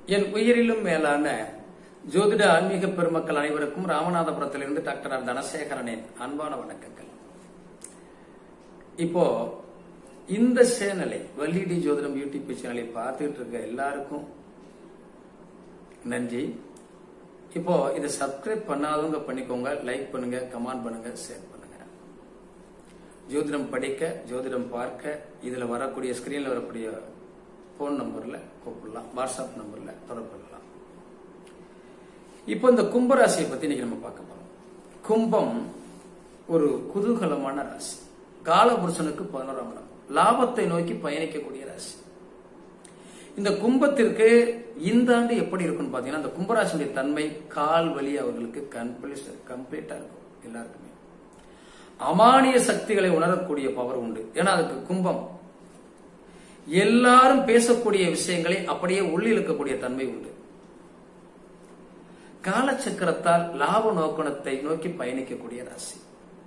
என் உயிரிலும் மேலான ஜோதிட ஆன்மீக பெருமக்கள் அனைவருக்கும் ராமநாதபுரத்திலிருந்து டாக்டர் ஆர் தனசேகரனின் அன்பான வணக்கங்கள் இப்போ இந்த சேனலை வள்ளிடி ஜோதிடம் யூடியூப் சேனலை பார்த்துட்டு இருக்க எல்லாருக்கும் நன்றி இப்போ இதை சப்ஸ்கிரைப் பண்ணாதவங்க பண்ணிக்கோங்க லைக் பண்ணுங்க கமெண்ட் பண்ணுங்க ஷேர் பண்ணுங்க ஜோதிடம் படிக்க ஜோதிடம் பார்க்க இதுல வரக்கூடிய ஸ்கிரீன்ல வரக்கூடிய போன் நம்பர்ல கூப்பிடலாம் வாட்ஸ்அப் நம்பர்ல தொடர்பு கொள்ளலாம் இப்போ இந்த கும்பராசியை பத்தி இன்னைக்கு நம்ம பார்க்க போறோம் கும்பம் ஒரு குதூகலமான ராசி காலபுருஷனுக்கு பதினோராம் இடம் லாபத்தை நோக்கி பயணிக்கக்கூடிய ராசி இந்த கும்பத்திற்கு இந்த ஆண்டு எப்படி இருக்கும்னு பாத்தீங்கன்னா இந்த கும்பராசியுடைய தன்மை கால் வலி அவர்களுக்கு கம்ப்ளீட்டா இருக்கும் எல்லாருக்குமே அமானிய சக்திகளை உணரக்கூடிய பவர் உண்டு ஏன்னா அதுக்கு கும்பம் எல்லாரும் பேசக்கூடிய விஷயங்களை அப்படியே உள்ளிழுக்கக்கூடிய தன்மை உண்டு காலச்சக்கரத்தால் லாப நோக்கணத்தை நோக்கி பயணிக்கக்கூடிய ராசி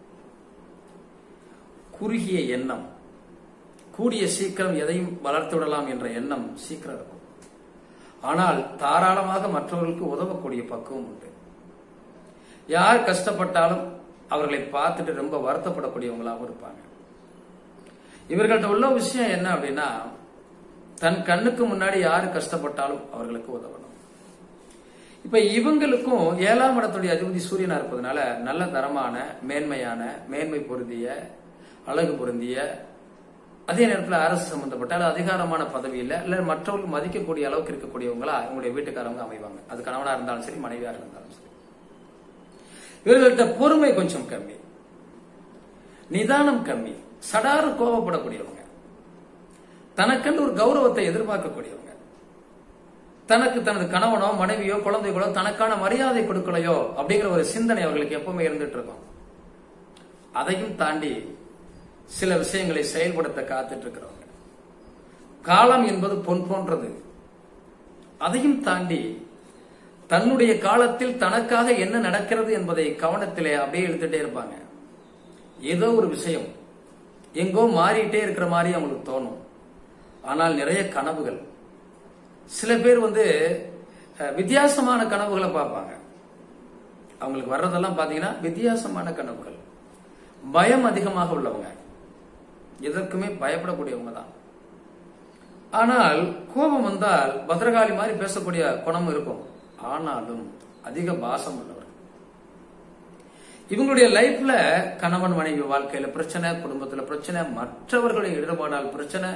குறுகிய எண்ணம் கூடிய சீக்கிரம் எதையும் வளர்த்து விடலாம் என்ற எண்ணம் சீக்கிரம் இருக்கும் ஆனால் தாராளமாக மற்றவர்களுக்கு உதவக்கூடிய பக்குவம் உண்டு யார் கஷ்டப்பட்டாலும் அவர்களை பார்த்துட்டு ரொம்ப வருத்தப்படக்கூடியவங்களாகவும் இருப்பாங்க இவர்கள்ட்ட உள்ள விஷயம் என்ன அப்படின்னா தன் கண்ணுக்கு முன்னாடி யாரு கஷ்டப்பட்டாலும் அவர்களுக்கு உதவணும் இப்ப இவங்களுக்கும் ஏழாம் இடத்துடைய அதிபதி சூரியனா இருப்பதனால நல்ல தரமான மேன்மையான மேன்மை பொருந்திய அழகு பொருந்திய அதே நேரத்தில் அரசு சம்பந்தப்பட்ட அல்லது அதிகாரமான பதவியில் இல்ல மற்றவர்கள் மதிக்கக்கூடிய அளவுக்கு இருக்கக்கூடியவங்களா இவங்களுடைய வீட்டுக்காரவங்க அமைவாங்க அது கணவனா இருந்தாலும் சரி மனைவியா இருந்தாலும் சரி இவர்கள்ட்ட பொறுமை கொஞ்சம் கம்மி நிதானம் கம்மி சடாறு கோபப்படக்கூடியவங்க தனக்கென்று ஒரு கௌரவத்தை எதிர்பார்க்கக்கூடியவங்க தனக்கு தனது கணவனோ மனைவியோ குழந்தைகளோ தனக்கான மரியாதை கொடுக்கலையோ அப்படிங்கிற ஒரு சிந்தனை அவர்களுக்கு எப்பவுமே இருந்துட்டு இருக்கும் அதையும் தாண்டி சில விஷயங்களை செயல்படுத்த காத்துட்டு இருக்கிறவங்க காலம் என்பது பொன் போன்றது அதையும் தாண்டி தன்னுடைய காலத்தில் தனக்காக என்ன நடக்கிறது என்பதை கவனத்திலே அப்படியே எடுத்துட்டே இருப்பாங்க ஏதோ ஒரு விஷயம் எங்கோ மாறிட்டே இருக்கிற மாதிரி அவங்களுக்கு தோணும் ஆனால் நிறைய கனவுகள் சில பேர் வந்து வித்தியாசமான கனவுகளை பார்ப்பாங்க அவங்களுக்கு வர்றதெல்லாம் பாத்தீங்கன்னா வித்தியாசமான கனவுகள் பயம் அதிகமாக உள்ளவங்க எதற்குமே பயப்படக்கூடியவங்க தான் ஆனால் கோபம் வந்தால் பத்ரகாளி மாதிரி பேசக்கூடிய குணம் இருக்கும் ஆனாலும் அதிக பாசம் உள்ளவர் இவங்களுடைய லைஃப்ல கணவன் மனைவி வாழ்க்கையில பிரச்சனை குடும்பத்துல பிரச்சனை மற்றவர்களுடைய ஈடுபாடால் பிரச்சனை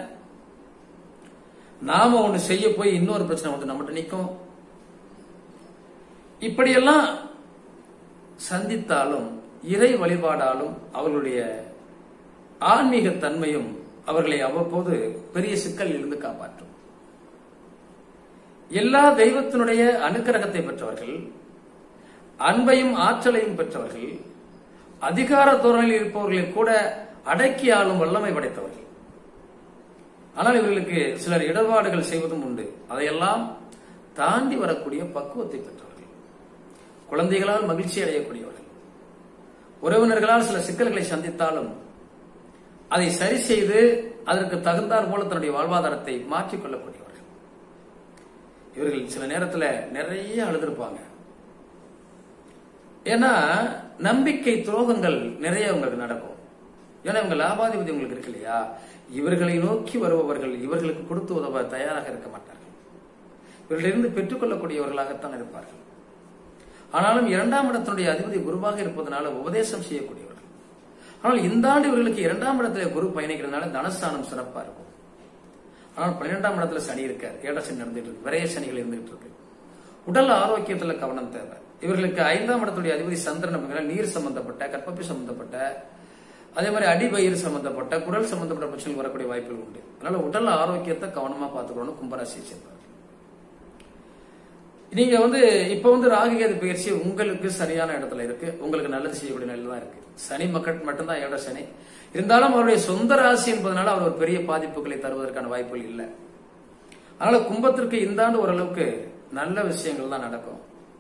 நாம ஒண்ணு செய்ய போய் இன்னொரு பிரச்சனை வந்து நம்மகிட்ட நிற்கும் இப்படியெல்லாம் சந்தித்தாலும் இறை வழிபாடாலும் அவர்களுடைய ஆன்மீக தன்மையும் அவர்களை அவ்வப்போது பெரிய சிக்கலில் இருந்து காப்பாற்றும் எல்லா தெய்வத்தினுடைய அனுக்கிரகத்தை பெற்றவர்கள் அன்பையும் ஆற்றலையும் பெற்றவர்கள் அதிகார தோரணில் இருப்பவர்களை கூட அடக்கி ஆளும் வல்லமை படைத்தவர்கள் ஆனால் இவர்களுக்கு சிலர் இடர்பாடுகள் செய்வதும் உண்டு அதையெல்லாம் தாண்டி வரக்கூடிய பக்குவத்தை பெற்றவர்கள் குழந்தைகளால் மகிழ்ச்சி அடையக்கூடியவர்கள் உறவினர்களால் சில சிக்கல்களை சந்தித்தாலும் அதை சரி செய்து அதற்கு தகுந்தார் போல தன்னுடைய வாழ்வாதாரத்தை மாற்றிக் கொள்ளக்கூடியவர்கள் இவர்கள் சில நேரத்தில் நிறைய அழுதுருப்பாங்க ஏன்னா நம்பிக்கை துரோகங்கள் நிறைய உங்களுக்கு நடக்கும் ஏன்னா இவங்க லாபாதிபதி உங்களுக்கு இருக்கு இல்லையா இவர்களை நோக்கி வருபவர்கள் இவர்களுக்கு கொடுத்து உதவ தயாராக இருக்க மாட்டார்கள் இவர்களிருந்து பெற்றுக்கொள்ளக்கூடியவர்களாகத்தான் இருப்பார்கள் ஆனாலும் இரண்டாம் இடத்தினுடைய அதிபதி குருவாக இருப்பதனால உபதேசம் செய்யக்கூடியவர்கள் ஆனால் இந்த ஆண்டு இவர்களுக்கு இரண்டாம் இடத்துல குரு பயணிக்கிறதுனால தனஸ்தானம் சிறப்பா இருக்கும் ஆனால் பன்னிரெண்டாம் இடத்துல சனி இருக்காரு ஏழரை நடந்துட்டு இருக்கு விரைய சனிகள் இருந்துட்டு இருக்கு உடல் ஆரோக்கியத்துல கவனம் தேவை இவர்களுக்கு ஐந்தாம் இடத்துடைய அதிபதி சந்திரன் நீர் சம்பந்தப்பட்ட கற்பப்பி சம்பந்தப்பட்ட அதே மாதிரி அடிவயிறு சம்பந்தப்பட்ட குடல் சம்பந்தப்பட்ட பிரச்சனைகள் வரக்கூடிய வாய்ப்புகள் உண்டு அதனால உடல் ஆரோக்கியத்தை கவனமா பார்த்துக்கணும் கும்பராசியை சேர்ந்தவர்கள் நீங்க வந்து இப்ப வந்து ராகுகேது பயிற்சி உங்களுக்கு சரியான இடத்துல இருக்கு உங்களுக்கு நல்லது செய்யக்கூடிய நிலை தான் இருக்கு சனி மக்கள் மட்டும்தான் ஏழை சனி இருந்தாலும் அவருடைய சொந்த ராசி என்பதனால அவர் ஒரு பெரிய பாதிப்புகளை தருவதற்கான வாய்ப்புகள் இல்லை அதனால கும்பத்திற்கு இந்த ஆண்டு ஓரளவுக்கு நல்ல விஷயங்கள் தான் நடக்கும்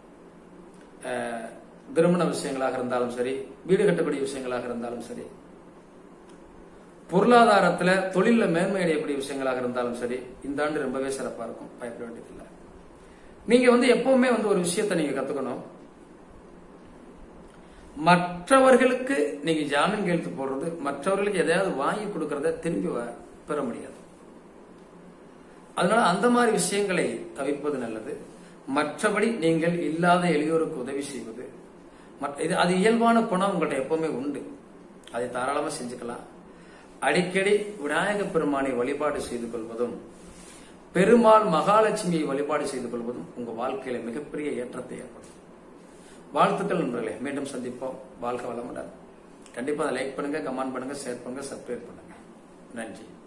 திருமண விஷயங்களாக இருந்தாலும் சரி வீடு கட்டக்கூடிய விஷயங்களாக இருந்தாலும் சரி பொருளாதாரத்துல தொழில மேன்மை அடையக்கூடிய விஷயங்களாக இருந்தாலும் சரி இந்த ஆண்டு ரொம்பவே சிறப்பா இருக்கும் பயப்பட வேண்டியதில்லை நீங்க வந்து எப்பவுமே வந்து ஒரு விஷயத்தை நீங்க கத்துக்கணும் மற்றவர்களுக்கு நீங்க ஜாமீன் கையெழுத்து போடுறது மற்றவர்களுக்கு எதையாவது வாங்கி கொடுக்கறத திரும்பி வ- பெற முடியாது அதனால அந்த மாதிரி விஷயங்களை தவிர்ப்பது நல்லது மற்றபடி நீங்கள் இல்லாத எளியோருக்கு உதவி செய்வது மற்ற- இது அது இயல்பான குணம் உங்கள்ட்ட எப்பவுமே உண்டு அதை தாராளமா செஞ்சுக்கலாம் அடிக்கடி விநாயக பெருமானை வழிபாடு செய்து கொள்வதும் பெருமாள் மகாலட்சுமியை வழிபாடு செய்து கொள்வதும் உங்க வாழ்க்கையில மிகப்பெரிய ஏற்றத்தை ஏற்படும் வாழ்த்துக்கள் நண்பர்களே மீண்டும் சந்திப்போம் வாழ்க்கை வளமுடன் கண்டிப்பா அதை லைக் பண்ணுங்க கமெண்ட் பண்ணுங்க ஷேர் பண்ணுங்க சப்ஸ்கிரைப் பண்ணுங்க நன்றி